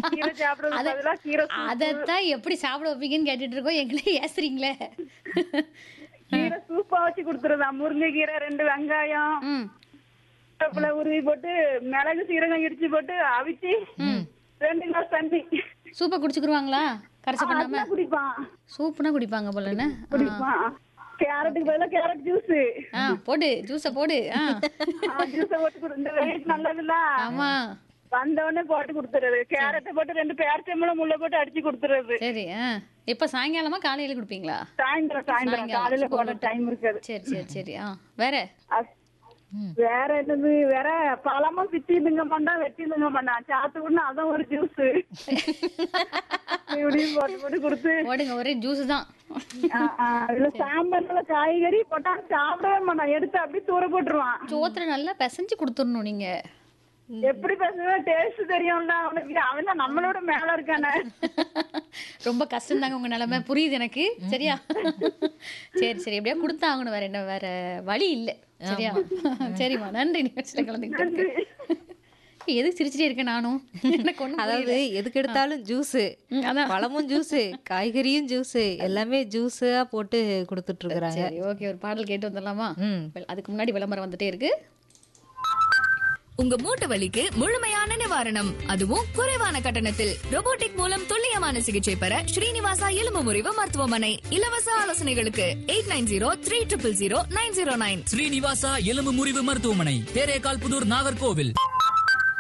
கீரை சாப்பிடுறது அத- பதிலா கீரை சூப்பு, அதத்தான் எப்படி சாப்பிட வைப்பீங்கன்னு கேட்டுட்டு இருக்கோம் எங்களே ஏசுறீங்களே கீரை சூப்பா வச்சு கொடுத்துருதா முருங்கைக்கீரை ரெண்டு வெங்காயம் ம் கருவேப்பிலை உருவி போட்டு மிளகு சீரகம் இடிச்சு போட்டு அவிச்சு ரெண்டு கிளாஸ் தண்ணி சூப்பை குடிச்சுக்குருவாங்களா கரைச்சி பண்ணாம அதெல்லாம் குடிப்பான் சூப்புனா குடிப்பாங்க போலன்னு குடிப்பான் கேரட்டுக்கு பதிலா கேரட் ஜூஸ் ஆ போடு ஜூஸை போடு ஆ ஜூஸ போட்டு கொடு இந்த வெயிட் நல்லதுல்ல ஆமா வந்த உடனே போட்டு கொடுத்துறது கேரட்டை போட்டு ரெண்டு பேரச்சம்பளம் முள்ள போட்டு அடிச்சு கொடுத்துறது சரி ஆ இப்ப சாயங்காலமா காலையில குடிப்பீங்களா சாயந்தரம் சாயந்தரம் காலையில போட டைம் இருக்காது சரி சரி சரி ஆ வேற அஸ்- வேற என்னது வேற பழமும் பிச்சு திங்க மாட்டான் வெட்டி திங்க மாட்டான் சாத்து விடணும் அதான் ஒரு ஜூஸ் இப்படியும் போட்டு போட்டு கொடுத்து ஓடுங்க ஒரே ஜூஸ் தான் ஆ, ஆ, அதுல சாம்பார்ல காய்கறி போட்டா சாப்பிடவே மாட்டான் எடுத்து அப்படியே தூர போட்டுருவான் சோத்துல நல்லா பிசைஞ்சு கொடுத்துடணும் நீங்க எப்படி பேசுவேன் டேஸ்ட் தெரியும்ல அவனுக்கு அவன் தான் நம்மளோட மேல இருக்கானே ரொம்ப கஷ்டம் தாங்க உங்க நிலைமை புரியுது எனக்கு சரியா சரி சரி எப்படியா கொடுத்தாகணும் வேற என்ன வேற வழி இல்ல சரியா சரிம்மா நன்றி நிகழ்ச்சியில கலந்துக்கிட்டு எதுக்கு சிரிச்சிட்டே இருக்கேன் நானும் எனக்கு ஒண்ணும் அதாவது எதுக்கு எடுத்தாலும் ஜூஸ் ம், அதான் பழமும் ஜூஸ் காய்கறியும் ஜூஸ் எல்லாமே ஜூஸா போட்டு கொடுத்துட்டு இருக்கிறாங்க சரி ஓகே ஒரு பாடல் கேட்டு வந்துடலாமா ம் வெ- அதுக்கு முன்னாடி விளம்பரம் வந்துட்டே இருக்கு உங்க மூட்டு வலிக்கு முழுமையான நிவாரணம் அதுவும் குறைவான கட்டணத்தில் robotic மூலம் துல்லியமான சிகிச்சை பெற ஸ்ரீனிவாசா எலும்பு முறிவு மருத்துவமனை இலவச ஆலோசனைகளுக்கு eight nine zero three triple zero nine zero nine Srinivasa எலும்பு முறிவு மருத்துவமனை தேரேகால் புதூர் நாகர்கோவில்